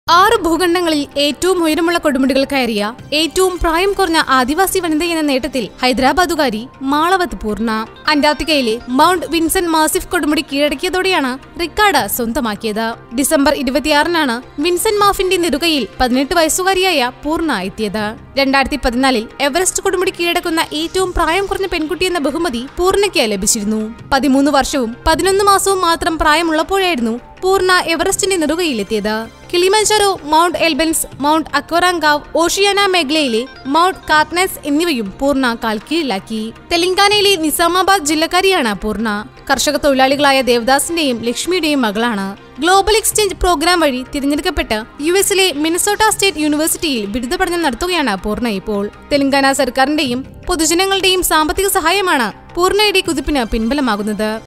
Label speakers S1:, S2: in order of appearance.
S1: ആറ് ഭൂഖണ്ഡങ്ങളിൽ ഏറ്റവും ഉയരമുള്ള കൊടുമുടികൾ കയറിയ ഏറ്റവും പ്രായം കുറഞ്ഞ ആദിവാസി വനിത എന്ന നേട്ടത്തിൽ ഹൈദരാബാദുകാരി മാളവത് പൂർണ്ണ അന്റാർട്ടിക്കയിലെ മൗണ്ട് വിൻസെന്റ് മാസിഫ് കൊടുമുടി കീഴടക്കിയതോടെയാണ് റിക്കാർഡ് സ്വന്തമാക്കിയത് ഡിസംബർ ഇരുപത്തിയാറിനാണ് വിൻസെന്റ് മാഫിന്റെ നെറുകയിൽ പതിനെട്ട് വയസ്സുകാരിയായ പൂർണ്ണ എത്തിയത് രണ്ടായിരത്തി പതിനാലിൽ എവറസ്റ്റ് കൊടുമുടി കീഴടക്കുന്ന ഏറ്റവും പ്രായം കുറഞ്ഞ പെൺകുട്ടി എന്ന ബഹുമതി പൂർണ്ണയ്ക്ക് ലഭിച്ചിരുന്നു പതിമൂന്ന് വർഷവും പതിനൊന്ന് മാസവും മാത്രം പ്രായമുള്ളപ്പോഴായിരുന്നു പൂർണ്ണ എവറസ്റ്റിന്റെ നെറുകയിലെത്തിയത് Kilimanjaro mount Elbrus mount Aconcagua Oceania മേഖലയിലെ മൗണ്ട് കാത്നസ് എന്നിവയും പൂർണ്ണ കാൽക്കീഴിലാക്കി തെലങ്കാനയിലെ നിസാമാബാദ് ജില്ലക്കാരിയാണ് പൂർണ്ണ കർഷക തൊഴിലാളികളായ ദേവദാസിന്റെയും ലക്ഷ്മിയുടെയും മകളാണ് ഗ്ലോബൽ എക്സ്ചേഞ്ച് പ്രോഗ്രാം വഴി തിരഞ്ഞെടുക്കപ്പെട്ട് യു എസിലെ മിനസോട്ട സ്റ്റേറ്റ് യൂണിവേഴ്സിറ്റിയിൽ ബിരുദ പഠനം നടത്തുകയാണ് പൂർണ്ണ ഇപ്പോൾ തെലങ്കാന സർക്കാരിന്റെയും പൊതുജനങ്ങളുടെയും സാമ്പത്തിക സഹായമാണ് പൂർണ്ണയുടെ കുതിപ്പിന് പിൻബലമാകുന്നത്